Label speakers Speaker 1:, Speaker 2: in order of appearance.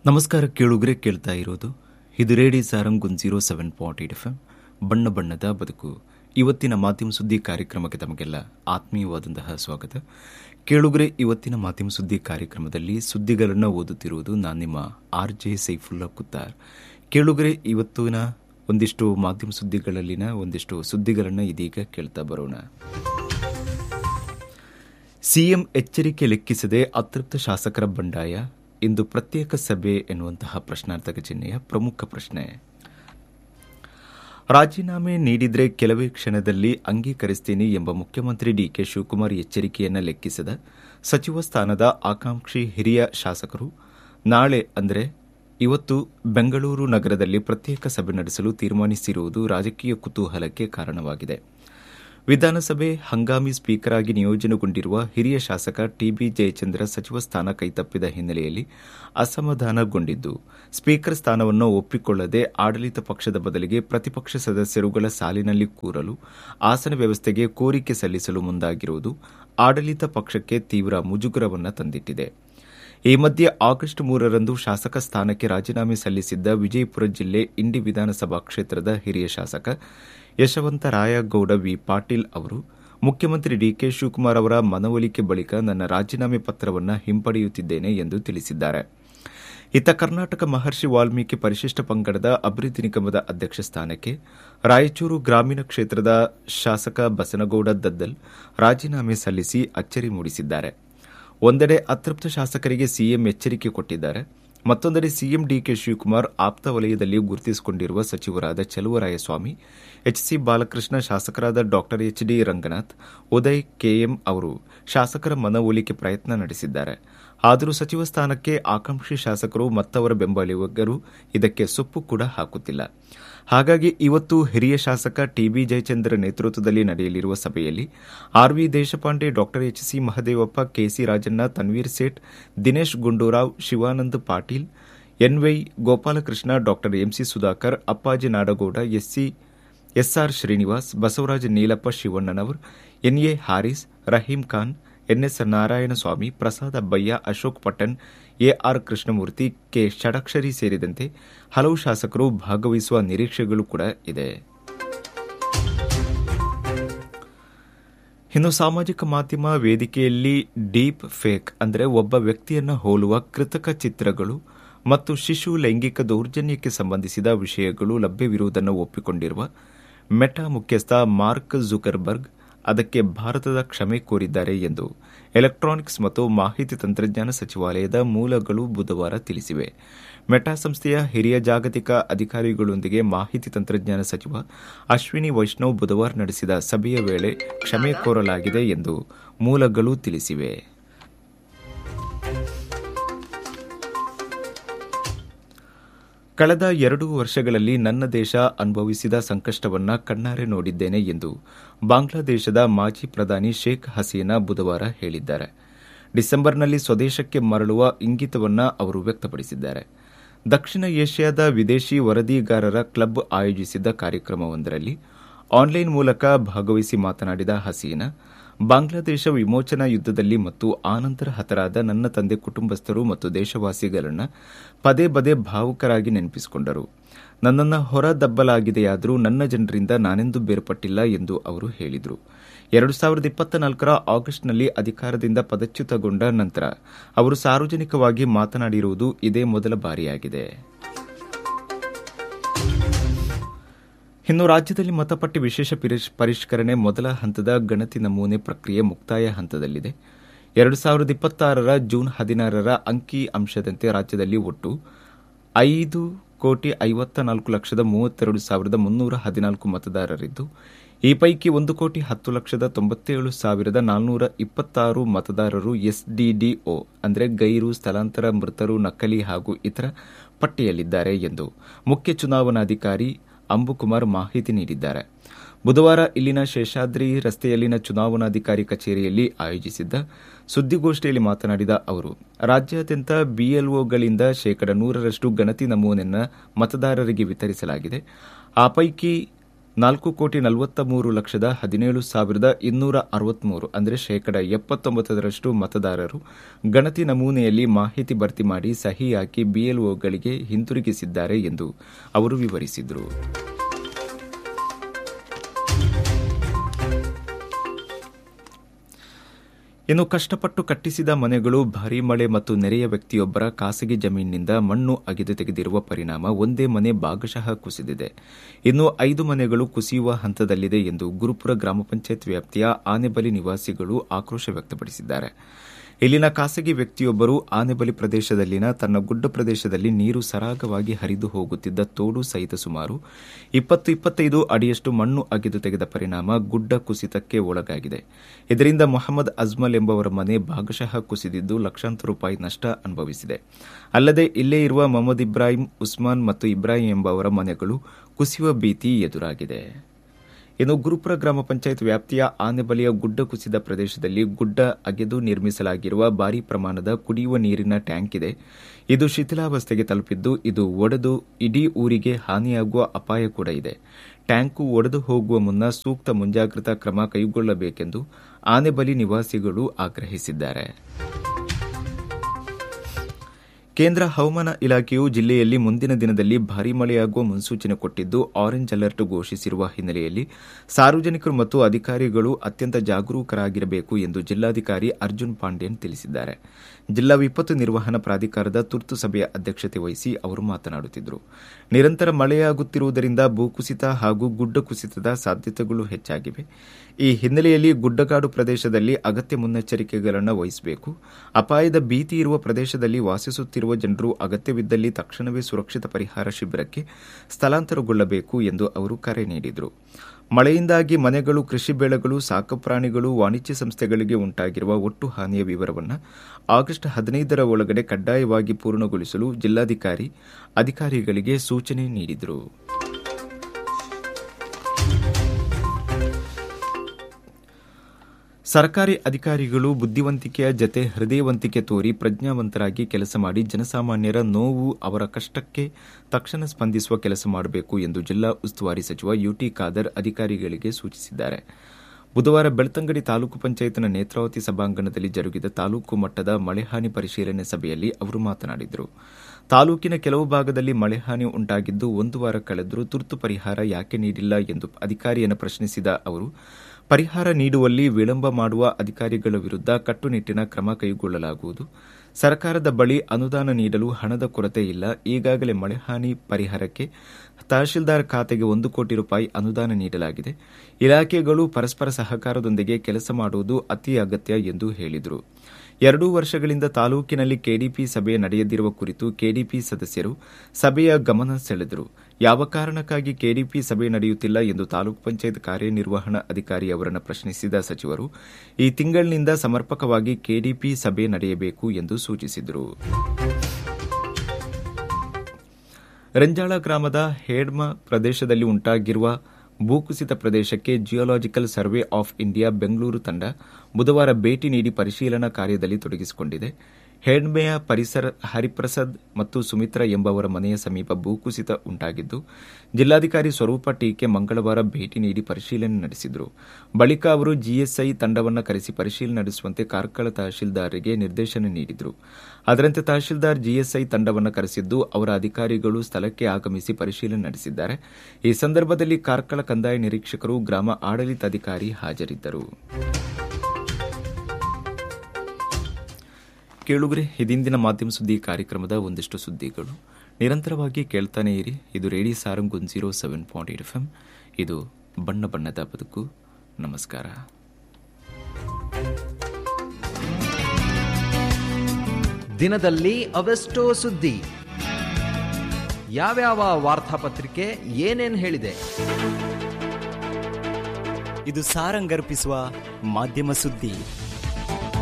Speaker 1: ನಮಸ್ಕಾರ ಕೇಳುಗರೆ ಕೇಳ್ತಾ ಇರೋದು ಇದು ರೇಡಿ ಸಾರಂಗ್ ಒಂದು zero seven point eight F M ಬಣ್ಣ ಬಣ್ಣದ ಬದುಕು ಇವತ್ತಿನ ಮಾಧ್ಯಮ ಸುದ್ದಿ ಕಾರ್ಯಕ್ರಮಕ್ಕೆ ತಮಗೆಲ್ಲ ಆತ್ಮೀಯವಾದಂತಹ ಸ್ವಾಗತ ಕೇಳುಗರೆ ಇವತ್ತಿನ ಮಾಧ್ಯಮ ಸುದ್ದಿ ಕಾರ್ಯಕ್ರಮದಲ್ಲಿ ಸುದ್ದಿಗಳನ್ನು ಓದುತ್ತಿರುವುದು ನಾನು ನಿಮ್ಮ ಆರ್ ಜೆ ಸೈಫುಲ್ಲಾ ಕುತ್ತಾರ್ ಕೇಳುಗರೆ ಇವತ್ತಿನ ಒಂದಿಷ್ಟು ಮಾಧ್ಯಮ ಸುದ್ದಿಗಳಲ್ಲಿನ ಒಂದಿಷ್ಟು ಸುದ್ದಿಗಳನ್ನು ಇದೀಗ ಕೇಳ್ತಾ ಬರೋಣ ಸಿಎಂ ಎಚ್ಚರಿಕೆ ಲೆಕ್ಕಿಸದೆ ಅತೃಪ್ತ ಶಾಸಕರ ಬಂಡಾಯ ಇಂದು ಪ್ರತ್ಯೇಕ ಸಭೆ ಎನ್ನುವಂತಹ ಪ್ರಶ್ನಾರ್ಥಕ ಚಿಹ್ನೆಯ ಪ್ರಮುಖ ಪ್ರಶ್ನೆ ರಾಜೀನಾಮೆ ನೀಡಿದ್ರೆ ಕೆಲವೇ ಕ್ಷಣದಲ್ಲಿ ಅಂಗೀಕರಿಸ್ತೀನಿ ಎಂಬ ಮುಖ್ಯಮಂತ್ರಿ ಡಿಕೆ ಶಿವಕುಮಾರ್ ಎಚ್ಚರಿಕೆಯನ್ನು ಲೆಕ್ಕಿಸದ ಸಚಿವ ಸ್ಥಾನದ ಆಕಾಂಕ್ಷಿ ಹಿರಿಯ ಶಾಸಕರು ನಾಳೆ ಅಂದರೆ ಇವತ್ತು ಬೆಂಗಳೂರು ನಗರದಲ್ಲಿ ಪ್ರತ್ಯೇಕ ಸಭೆ ನಡೆಸಲು ತೀರ್ಮಾನಿಸಿರುವುದು ರಾಜಕೀಯ ಕುತೂಹಲಕ್ಕೆ ಕಾರಣವಾಗಿದೆ ವಿಧಾನಸಭೆ ಹಂಗಾಮಿ ಸ್ಪೀಕರ್ ಆಗಿ ನಿಯೋಜನೆಗೊಂಡಿರುವ ಹಿರಿಯ ಶಾಸಕ ಟಿಬಿ ಜಯಚಂದ್ರ ಸಚಿವ ಸ್ಥಾನ ಕೈತಪ್ಪಿದ ಹಿನ್ನೆಲೆಯಲ್ಲಿ ಅಸಮಾಧಾನಗೊಂಡಿದ್ದು ಸ್ಪೀಕರ್ ಸ್ಥಾನವನ್ನು ಒಪ್ಪಿಕೊಳ್ಳದೆ ಆಡಳಿತ ಪಕ್ಷದ ಬದಲಿಗೆ ಪ್ರತಿಪಕ್ಷ ಸದಸ್ಯರುಗಳ ಸಾಲಿನಲ್ಲಿ ಕೂರಲು ಆಸನ ವ್ಯವಸ್ಥೆಗೆ ಕೋರಿಕೆ ಸಲ್ಲಿಸಲು ಮುಂದಾಗಿರುವುದು ಆಡಳಿತ ಪಕ್ಷಕ್ಕೆ ತೀವ್ರ ಮುಜುಗರವನ್ನು ತಂದಿಟ್ಟಿದೆ ಈ ಮಧ್ಯೆ ಆಗಸ್ಟ್ ಮೂರರಂದು ಶಾಸಕ ಸ್ಥಾನಕ್ಕೆ ರಾಜೀನಾಮೆ ಸಲ್ಲಿಸಿದ್ದ ವಿಜಯಪುರ ಜಿಲ್ಲೆ ಇಂಡಿ ವಿಧಾನಸಭಾ ಕ್ಷೇತ್ರದ ಹಿರಿಯ ಶಾಸಕ ಯಶವಂತ ರಾಯಗೌಡ ವಿ ಪಾಟೀಲ್ ಅವರು ಮುಖ್ಯಮಂತ್ರಿ ಡಿಕೆ ಶಿವಕುಮಾರ್ ಅವರ ಮನವೊಲಿಕೆ ಬಳಿಕ ನನ್ನ ರಾಜೀನಾಮೆ ಪತ್ರವನ್ನು ಹಿಂಪಡೆಯುತ್ತಿದ್ದೇನೆ ಎಂದು ತಿಳಿಸಿದ್ದಾರೆ ಇತ್ತ ಕರ್ನಾಟಕ ಮಹರ್ಷಿ ವಾಲ್ಮೀಕಿ ಪರಿಶಿಷ್ಟ ಪಂಗಡದ ಅಭಿವೃದ್ಧಿ ನಿಗಮದ ಅಧ್ಯಕ್ಷ ಸ್ಥಾನಕ್ಕೆ ರಾಯಚೂರು ಗ್ರಾಮೀಣ ಕ್ಷೇತ್ರದ ಶಾಸಕ ಬಸನಗೌಡ ದದ್ದಲ್ ರಾಜೀನಾಮೆ ಸಲ್ಲಿಸಿ ಅಚ್ಚರಿ ಮೂಡಿಸಿದ್ದಾರೆ ಒಂದೆಡೆ ಅತೃಪ್ತ ಶಾಸಕರಿಗೆ ಸಿಎಂ ಎಚ್ಚರಿಕೆ ಕೊಟ್ಟಿದ್ದಾರೆ ಮತ್ತೊಂದೆಡೆ ಸಿಎಂ ಡಿಕೆ ಶಿವಕುಮಾರ್ ಆಪ್ತ ವಲಯದಲ್ಲಿ ಗುರುತಿಸಿಕೊಂಡಿರುವ ಸಚಿವರಾದ ಚಲುವರಾಯಸ್ವಾಮಿ ಎಚ್ಸಿ ಬಾಲಕೃಷ್ಣ ಶಾಸಕರಾದ ಡಾ H D Ranganath Uday KM ಅವರು ಶಾಸಕರ ಮನವೊಲಿಕೆ ಪ್ರಯತ್ನ ನಡೆಸಿದ್ದಾರೆ ಆದರೂ ಸಚಿವ ಸ್ಥಾನಕ್ಕೆ ಆಕಾಂಕ್ಷಿ ಶಾಸಕರು ಮತ್ತವರ ಬೆಂಬಲಿಗರು ಇದಕ್ಕೆ ಸೊಪ್ಪು ಕೂಡ ಹಾಕುತ್ತಿಲ್ಲ ಹಾಗಾಗಿ ಇವತ್ತು ಹಿರಿಯ ಶಾಸಕ ಟಿಬಿ ಜಯಚಂದ್ರ ನೇತೃತ್ವದಲ್ಲಿ ನಡೆಯಲಿರುವ ಸಭೆಯಲ್ಲಿ ಆರ್ವಿ ದೇಶಪಾಂಡೆ ಡಾ H C Mahadevappa KC Rajanna Tanveer Sait Dinesh Gundu Rao Shivanand Patil NY Gopalakrishna ಡಾ MC Sudhakar Appaji Nadagouda SC SR Srinivas Basavaraja Neelappa Shivannanavar NA Haris Rahim Khan NS Narayanaswamy Prasad Abbayya Ashok Pattan AR Krishnamurthy K Shadakshari ಸೇರಿದಂತೆ ಹಲವು ಶಾಸಕರು ಭಾಗವಹಿಸುವ ನಿರೀಕ್ಷೆಗಳು ಕೂಡ ಇದೆ ಇನ್ನು ಸಾಮಾಜಿಕ ಮಾಧ್ಯಮ ವೇದಿಕೆಯಲ್ಲಿ ಡೀಪ್ ಫೇಕ್ ಅಂದರೆ ಒಬ್ಬ ವ್ಯಕ್ತಿಯನ್ನು ಹೋಲುವ ಕೃತಕ ಚಿತ್ರಗಳು ಮತ್ತು ಶಿಶು ಲೈಂಗಿಕ ದೌರ್ಜನ್ಯಕ್ಕೆ ಸಂಬಂಧಿಸಿದ ವಿಷಯಗಳು ಲಭ್ಯವಿರುವುದನ್ನು ಒಪ್ಪಿಕೊಂಡಿರುವ ಮೆಟಾ ಮುಖ್ಯಸ್ಥ ಮಾರ್ಕ್ ಜುಕರ್ಬರ್ಗ್ ಅದಕ್ಕೆ ಭಾರತದ ಕ್ಷಮೆ ಕೋರಿದ್ದಾರೆ ಎಂದು ಎಲೆಕ್ಟ್ರಾನಿಕ್ಸ್ ಮತ್ತು ಮಾಹಿತಿ ತಂತ್ರಜ್ಞಾನ ಸಚಿವಾಲಯದ ಮೂಲಗಳು ಬುಧವಾರ ತಿಳಿಸಿವೆ ಮೆಟಾ ಸಂಸ್ಥೆಯ ಹಿರಿಯ ಜಾಗತಿಕ ಅಧಿಕಾರಿಗಳೊಂದಿಗೆ ಮಾಹಿತಿ ತಂತ್ರಜ್ಞಾನ ಸಚಿವ ಅಶ್ವಿನಿ ವೈಷ್ಣವ್ ಬುಧವಾರ ನಡೆಸಿದ ಸಭೆಯ ವೇಳೆ ಕ್ಷಮೆ ಕೋರಲಾಗಿದೆ ಎಂದು ಮೂಲಗಳು ತಿಳಿಸಿವೆ ಕಳೆದ ಎರಡು ವರ್ಷಗಳಲ್ಲಿ ನನ್ನ ದೇಶ ಅನುಭವಿಸಿದ ಸಂಕಷ್ಟವನ್ನ ಕಣ್ಣಾರೆ ನೋಡಿದ್ದೇನೆ ಎಂದು ಬಾಂಗ್ಲಾದೇಶದ ಮಾಜಿ ಪ್ರಧಾನಿ ಶೇಖ್ ಹಸೀನಾ ಬುಧವಾರ ಹೇಳಿದ್ದಾರೆ ಡಿಸೆಂಬರ್ನಲ್ಲಿ ಸ್ವದೇಶಕ್ಕೆ ಮರಳುವ ಇಂಗಿತವನ್ನ ಅವರು ವ್ಯಕ್ತಪಡಿಸಿದ್ದಾರೆ ದಕ್ಷಿಣ ಏಷ್ಯಾದ ವಿದೇಶಿ ವರದಿಗಾರರ ಕ್ಲಬ್ ಆಯೋಜಿಸಿದ್ದ ಕಾರ್ಯಕ್ರಮವೊಂದರಲ್ಲಿ ಆನ್ಲೈನ್ ಮೂಲಕ ಭಾಗವಹಿಸಿ ಮಾತನಾಡಿದ ಹಸೀನಾ ಬಾಂಗ್ಲಾದೇಶ ವಿಮೋಚನಾ ಯುದ್ದದಲ್ಲಿ ಮತ್ತು ಆನಂತರ ಹತರಾದ ನನ್ನ ತಂದೆ ಕುಟುಂಬಸ್ಥರು ಮತ್ತು ದೇಶವಾಸಿಗಳನ್ನು ಪದೇ ಪದೇ ಭಾವುಕರಾಗಿ ನೆನಪಿಸಿಕೊಂಡರು ನನ್ನನ್ನು ಹೊರದಬ್ಬಲಾಗಿದೆಯಾದರೂ ನನ್ನ ಜನರಿಂದ ನಾನೆಂದೂ ಬೇರ್ಪಟ್ಟಿಲ್ಲ ಎಂದು ಅವರು ಹೇಳಿದರು ಎರಡು ಸಾವಿರದ ಇಪ್ಪತ್ತ ನಾಲ್ಕರ ಆಗಸ್ಟ್ನಲ್ಲಿ ಅಧಿಕಾರದಿಂದ ಪದಚ್ಯುತಗೊಂಡ ನಂತರ ಅವರು ಸಾರ್ವಜನಿಕವಾಗಿ ಮಾತನಾಡಿರುವುದು ಇದೇ ಮೊದಲ ಬಾರಿಯಾಗಿದೆ ಇನ್ನು ರಾಜ್ಯದಲ್ಲಿ ಮತಪಟ್ಟಿ ವಿಶೇಷ ಪರಿಷ್ಕರಣೆ ಮೊದಲ ಹಂತದ ಗಣತಿ ನಮೂನೆ ಪ್ರಕ್ರಿಯೆ ಮುಕ್ತಾಯ ಹಂತದಲ್ಲಿದೆ ಎರಡು ಸಾವಿರದ ಇಪ್ಪತ್ತಾರರ ಜೂನ್ ಹದಿನಾರರ ಅಂಕಿ ಅಂಶದಂತೆ ರಾಜ್ಯದಲ್ಲಿ ಒಟ್ಟು ಐದು ಕೋಟಿ ಐವತ್ತ ನಾಲ್ಕು ಲಕ್ಷದ ಮೂವತ್ತೆರಡು ಸಾವಿರದ ಮುನ್ನೂರ ಹದಿನಾಲ್ಕು ಮತದಾರರಿದ್ದು ಈ ಪೈಕಿ ಒಂದು ಕೋಟಿ ಹತ್ತು ಲಕ್ಷದ ತೊಂಬತ್ತೇಳು ಸಾವಿರದ ನಾಲ್ನೂರ ಇಪ್ಪತ್ತಾರು ಮತದಾರರು ಎಸ್ಡಿಡಿಒ ಅಂದರೆ ಗೈರು ಸ್ಥಳಾಂತರ ಮೃತರು ನಕಲಿ ಹಾಗೂ ಇತರ ಪಟ್ಟಿಯಲ್ಲಿದ್ದಾರೆ ಎಂದು ಮುಖ್ಯ ಚುನಾವಣಾಧಿಕಾರಿ ಅಂಬುಕುಮಾರ್ ಮಾಹಿತಿ ನೀಡಿದ್ದಾರೆ ಬುಧವಾರ ಇಲ್ಲಿನ ಶೇಷಾದ್ರಿ ರಸ್ತೆಯಲ್ಲಿನ ಚುನಾವಣಾಧಿಕಾರಿ ಕಚೇರಿಯಲ್ಲಿ ಆಯೋಜಿಸಿದ್ದ ಸುದ್ದಿಗೋಷ್ಠಿಯಲ್ಲಿ ಮಾತನಾಡಿದ ಅವರು ರಾಜ್ಯಾದ್ಯಂತ ಬಿಎಲ್ಒಗಳಿಂದ ಶೇಕಡ ನೂರರಷ್ಟು ಗಣತಿ ನಮೂನೆಯನ್ನು ಮತದಾರರಿಗೆ ವಿತರಿಸಲಾಗಿದೆ ಆ ಪೈಕಿ ನಾಲ್ಕು ಕೋಟಿ ನಲವತ್ತ ಮೂರು ಲಕ್ಷದ ಹದಿನೇಳು ಸಾವಿರದ ಇನ್ನೂರ ಅರವತ್ಮೂರು ಅಂದರೆ ಶೇಕಡ ಎಪ್ಪತ್ತೊಂಬತ್ತರಷ್ಟು ಮತದಾರರು ಗಣತಿ ನಮೂನೆಯಲ್ಲಿ ಮಾಹಿತಿ ಭರ್ತಿ ಮಾಡಿ ಸಹಿ ಹಾಕಿ ಬಿಎಲ್ಒಗಳಿಗೆ ಹಿಂತಿರುಗಿಸಿದ್ದಾರೆ ಎಂದು ಅವರು ವಿವರಿಸಿದರು ಇನ್ನು ಕಷ್ಟಪಟ್ಟು ಕಟ್ಟಿಸಿದ ಮನೆಗಳು ಭಾರೀ ಮಳೆ ಮತ್ತು ನೆರೆಯ ವ್ಯಕ್ತಿಯೊಬ್ಬರ ಖಾಸಗಿ ಜಮೀನಿನಿಂದ ಮಣ್ಣು ಅಗೆದು ತೆಗೆದಿರುವ ಪರಿಣಾಮ ಒಂದೇ ಮನೆ ಭಾಗಶಃ ಕುಸಿದಿದೆ ಇನ್ನು ಐದು ಮನೆಗಳು ಕುಸಿಯುವ ಹಂತದಲ್ಲಿದೆ ಎಂದು ಗುರುಪುರ ಗ್ರಾಮ ಪಂಚಾಯತ್ ವ್ಯಾಪ್ತಿಯ ಆನೆಬಲಿ ನಿವಾಸಿಗಳು ಆಕ್ರೋಶ ವ್ಯಕ್ತಪಡಿಸಿದ್ದಾರೆ ಇಲ್ಲಿನ ಖಾಸಗಿ ವ್ಯಕ್ತಿಯೊಬ್ಬರು ಆನೆಬಲಿ ಪ್ರದೇಶದಲ್ಲಿನ ತನ್ನ ಗುಡ್ಡ ಪ್ರದೇಶದಲ್ಲಿ ನೀರು ಸರಾಗವಾಗಿ ಹರಿದು ಹೋಗುತ್ತಿದ್ದ ತೋಡು ಸಹಿತ ಸುಮಾರು ಇಪ್ಪತ್ತು ಇಪ್ಪತ್ತೈದು ಅಡಿಯಷ್ಟು ಮಣ್ಣು ಅಗೆದು ತೆಗೆದ ಪರಿಣಾಮ ಗುಡ್ಡ ಕುಸಿತಕ್ಕೆ ಒಳಗಾಗಿದೆ ಇದರಿಂದ ಮೊಹಮ್ಮದ್ ಅಜ್ಮಲ್ ಎಂಬವರ ಮನೆ ಭಾಗಶಃ ಕುಸಿದಿದ್ದು ಲಕ್ಷಾಂತರ ರೂಪಾಯಿ ನಷ್ಟ ಅನುಭವಿಸಿದೆ ಅಲ್ಲದೆ ಇಲ್ಲೇ ಇರುವ ಮೊಹಮ್ಮದ್ ಇಬ್ರಾಹಿಂ ಉಸ್ಮಾನ್ ಮತ್ತು ಇಬ್ರಾಹಿಂ ಎಂಬವರ ಮನೆಗಳು ಕುಸಿಯುವ ಭೀತಿ ಎದುರಾಗಿದೆ ಇನ್ನು ಗುರುಪುರ ಗ್ರಾಮ ಪಂಚಾಯತ್ ವ್ಯಾಪ್ತಿಯ ಆನೆಬಲಿಯ ಗುಡ್ಡ ಕುಸಿದ ಪ್ರದೇಶದಲ್ಲಿ ಗುಡ್ಡ ಅಗೆದು ನಿರ್ಮಿಸಲಾಗಿರುವ ಭಾರೀ ಪ್ರಮಾಣದ ಕುಡಿಯುವ ನೀರಿನ ಟ್ಯಾಂಕ್ ಇದೆ ಇದು ಶಿಥಿಲಾವಸ್ಥೆಗೆ ತಲುಪಿದ್ದು ಇದು ಒಡೆದು ಇಡೀ ಊರಿಗೆ ಹಾನಿಯಾಗುವ ಅಪಾಯ ಕೂಡ ಇದೆ ಟ್ಯಾಂಕು ಒಡೆದು ಹೋಗುವ ಮುನ್ನ ಸೂಕ್ತ ಮುಂಜಾಗ್ರತಾ ಕ್ರಮ ಕೈಗೊಳ್ಳಬೇಕೆಂದು ಆನೆಬಲಿ ನಿವಾಸಿಗಳು ಆಗ್ರಹಿಸಿದ್ದಾರೆ ಕೇಂದ್ರ ಹವಾಮಾನ ಇಲಾಖೆಯು ಜಿಲ್ಲೆಯಲ್ಲಿ ಮುಂದಿನ ದಿನದಲ್ಲಿ ಭಾರೀ ಮಳೆಯಾಗುವ ಮುನ್ಸೂಚನೆ ಕೊಟ್ಟಿದ್ದು ಆರೆಂಜ್ ಅಲರ್ಟ್ ಘೋಷಿಸಿರುವ ಹಿನ್ನೆಲೆಯಲ್ಲಿ ಸಾರ್ವಜನಿಕರು ಮತ್ತು ಅಧಿಕಾರಿಗಳು ಅತ್ಯಂತ ಜಾಗರೂಕರಾಗಿರಬೇಕು ಎಂದು ಜಿಲ್ಲಾಧಿಕಾರಿ ಅರ್ಜುನ್ ಪಾಂಡ್ಯನ್ ತಿಳಿಸಿದ್ದಾರೆ ಜಿಲ್ಲಾ ವಿಪತ್ತು ನಿರ್ವಹಣಾ ಪ್ರಾಧಿಕಾರದ ತುರ್ತು ಸಭೆಯ ಅಧ್ಯಕ್ಷತೆ ವಹಿಸಿ ಅವರು ಮಾತನಾಡುತ್ತಿದ್ದರು ನಿರಂತರ ಮಳೆಯಾಗುತ್ತಿರುವುದರಿಂದ ಭೂಕುಸಿತ ಹಾಗೂ ಗುಡ್ಡ ಕುಸಿತದ ಸಾಧ್ಯತೆಗಳು ಹೆಚ್ಚಾಗಿವೆ ಈ ಹಿನ್ನೆಲೆಯಲ್ಲಿ ಗುಡ್ಡಗಾಡು ಪ್ರದೇಶದಲ್ಲಿ ಅಗತ್ಯ ಮುನ್ನೆಚ್ಚರಿಕೆಗಳನ್ನು ವಹಿಸಬೇಕು ಅಪಾಯದ ಭೀತಿ ಇರುವ ಪ್ರದೇಶದಲ್ಲಿ ವಾಸಿಸುತ್ತಿರುವ ಜನರು ಅಗತ್ಯವಿದ್ದಲ್ಲಿ ತಕ್ಷಣವೇ ಸುರಕ್ಷಿತ ಪರಿಹಾರ ಶಿಬಿರಕ್ಕೆ ಸ್ಥಳಾಂತರಗೊಳ್ಳಬೇಕು ಎಂದು ಅವರು ಕರೆ ನೀಡಿದರು ಮಳೆಯಿಂದಾಗಿ ಮನೆಗಳು ಕೃಷಿ ಬೆಳೆಗಳು ಸಾಕುಪ್ರಾಣಿಗಳು ವಾಣಿಜ್ಯ ಸಂಸ್ಥೆಗಳಿಗೆ ಉಂಟಾಗಿರುವ ಒಟ್ಟು ಹಾನಿಯ ವಿವರವನ್ನು ಆಗಸ್ಟ್ ಹದಿನೈದರ ಒಳಗಡೆ ಕಡ್ಡಾಯವಾಗಿ ಪೂರ್ಣಗೊಳಿಸಲು ಜಿಲ್ಲಾಧಿಕಾರಿ ಅಧಿಕಾರಿಗಳಿಗೆ ಸೂಚನೆ ನೀಡಿದರು ಸರ್ಕಾರಿ ಅಧಿಕಾರಿಗಳು ಬುದ್ಧಿವಂತಿಕೆಯ ಜತೆ ಹೃದಯವಂತಿಕೆ ತೋರಿ ಪ್ರಜ್ಞಾವಂತರಾಗಿ ಕೆಲಸ ಮಾಡಿ ಜನಸಾಮಾನ್ಯರ ನೋವು ಅವರ ಕಷ್ಟಕ್ಕೆ ತಕ್ಷಣ ಸ್ಪಂದಿಸುವ ಕೆಲಸ ಮಾಡಬೇಕು ಎಂದು ಜಿಲ್ಲಾ ಉಸ್ತುವಾರಿ ಸಚಿವ ಯುಟಿ ಖಾದರ್ ಅಧಿಕಾರಿಗಳಿಗೆ ಸೂಚಿಸಿದ್ದಾರೆ ಬುಧವಾರ ಬೆಳ್ತಂಗಡಿ ತಾಲೂಕು ಪಂಚಾಯತ್ನ ನೇತ್ರಾವತಿ ಸಭಾಂಗಣದಲ್ಲಿ ಜರುಗಿದ ತಾಲೂಕು ಮಟ್ಟದ ಮಳೆಹಾನಿ ಪರಿಶೀಲನೆ ಸಭೆಯಲ್ಲಿ ಅವರು ಮಾತನಾಡಿದರು ತಾಲೂಕಿನ ಕೆಲವು ಭಾಗದಲ್ಲಿ ಮಳೆಹಾನಿ ಉಂಟಾಗಿದ್ದು ಒಂದು ವಾರ ಕಳೆದರೂ ತುರ್ತು ಪರಿಹಾರ ಯಾಕೆ ನೀಡಿಲ್ಲ ಎಂದು ಅಧಿಕಾರಿಯನ್ನು ಪ್ರಶ್ನಿಸಿದ ಅವರು ಪರಿಹಾರ ನೀಡುವಲ್ಲಿ ವಿಳಂಬ ಮಾಡುವ ಅಧಿಕಾರಿಗಳ ವಿರುದ್ಧ ಕಟ್ಟುನಿಟ್ಟಿನ ಕ್ರಮ ಕೈಗೊಳ್ಳಲಾಗುವುದು ಸರ್ಕಾರದ ಬಳಿ ಅನುದಾನ ನೀಡಲು ಹಣದ ಕೊರತೆ ಇಲ್ಲ ಈಗಾಗಲೇ ಮಳೆಹಾನಿ ಪರಿಹಾರಕ್ಕೆ ತಹಶೀಲ್ದಾರ್ ಖಾತೆಗೆ ಒಂದು ಕೋಟಿ ರೂಪಾಯಿ ಅನುದಾನ ನೀಡಲಾಗಿದೆ ಇಲಾಖೆಗಳು ಪರಸ್ಪರ ಸಹಕಾರದೊಂದಿಗೆ ಕೆಲಸ ಮಾಡುವುದು ಅತಿ ಅಗತ್ಯ ಎಂದು ಹೇಳಿದರು ಎರಡೂ ವರ್ಷಗಳಿಂದ ತಾಲೂಕಿನಲ್ಲಿ ಕೆಡಿಪಿ ಸಭೆ ನಡೆಯದಿರುವ ಕುರಿತು ಕೆಡಿಪಿ ಸದಸ್ಯರು ಸಭೆಯ ಗಮನ ಸೆಳೆದರು ಯಾವ ಕಾರಣಕ್ಕಾಗಿ ಕೆಡಿಪಿ ಸಭೆ ನಡೆಯುತ್ತಿಲ್ಲ ಎಂದು ತಾಲೂಕು ಪಂಚಾಯತ್ ಕಾರ್ಯನಿರ್ವಹಣಾ ಅಧಿಕಾರಿ ಅವರನ್ನು ಪ್ರಶ್ನಿಸಿದ ಸಚಿವರು ಈ ತಿಂಗಳಿನಿಂದ ಸಮರ್ಪಕವಾಗಿ ಕೆಡಿಪಿ ಸಭೆ ನಡೆಯಬೇಕು ಎಂದು ಸೂಚಿಸಿದರು ರಂಜಾಳ ಗ್ರಾಮದ ಹೇಡ್ಮ ಪ್ರದೇಶದಲ್ಲಿ ಉಂಟಾಗಿರುವ ಭೂಕುಸಿತ ಪ್ರದೇಶಕ್ಕೆ geological survey of India Bengaluru ತಂಡ ಬುಧವಾರ ಭೇಟಿ ನೀಡಿ ಪರಿಶೀಲನಾ ಕಾರ್ಯದಲ್ಲಿ ತೊಡಗಿಸಿಕೊಂಡಿದೆ ಹೆಡ್ಮೆಯ ಪರಿಸರ ಹರಿಪ್ರಸಾದ್ ಮತ್ತು ಸುಮಿತ್ರಾ ಎಂಬವರ ಮನೆಯ ಸಮೀಪ ಭೂಕುಸಿತ ಉಂಟಾಗಿದ್ದು ಜಿಲ್ಲಾಧಿಕಾರಿ ಸ್ವರೂಪ ಟೀಕೆ ಮಂಗಳವಾರ ಭೇಟಿ ನೀಡಿ ಪರಿಶೀಲನೆ ನಡೆಸಿದರು ಬಳಿಕ ಅವರು ಜಿಎಸ್ಐ ತಂಡವನ್ನು ಕರೆಸಿ ಪರಿಶೀಲನೆ ನಡೆಸುವಂತೆ ಕಾರ್ಕಳ ತಹಶೀಲ್ದಾರ್ಗೆ ನಿರ್ದೇಶನ ನೀಡಿದರು ಅದರಂತೆ ತಹಶೀಲ್ದಾರ್ ಜಿಎಸ್ಐ ತಂಡವನ್ನು ಕರೆಸಿದ್ದು ಅವರ ಅಧಿಕಾರಿಗಳು ಸ್ಥಳಕ್ಕೆ ಆಗಮಿಸಿ ಪರಿಶೀಲನೆ ನಡೆಸಿದ್ದಾರೆ ಈ ಸಂದರ್ಭದಲ್ಲಿ ಕಾರ್ಕಳ ಕಂದಾಯ ನಿರೀಕ್ಷಕರು ಗ್ರಾಮ ಆಡಳಿತಾಧಿಕಾರಿ ಹಾಜರಿದ್ದರು ಕೇಳುಗರೆ ಇದಿಂದಿನ ಮಾಧ್ಯಮ ಸುದ್ದಿ ಕಾರ್ಯಕ್ರಮದ ಒಂದಿಷ್ಟು ಸುದ್ದಿಗಳು ನಿರಂತರವಾಗಿ ಕೇಳ್ತಾನೆ ಇರಿ ಇದು radio Sarang one zero seven point eight F M ಇದು ಬಣ್ಣ ಬಣ್ಣದ ಬದುಕು ನಮಸ್ಕಾರ
Speaker 2: ದಿನದಲ್ಲಿ ಅವೆಷ್ಟೋ ಸುದ್ದಿ ಯಾವ್ಯಾವ ವಾರ್ತಾಪತ್ರಿಕೆ ಏನೇನ್ ಹೇಳಿದೆ
Speaker 3: ಇದು ಸಾರಂಗರ್ಪಿಸುವ ಮಾಧ್ಯಮ ಸುದ್ದಿ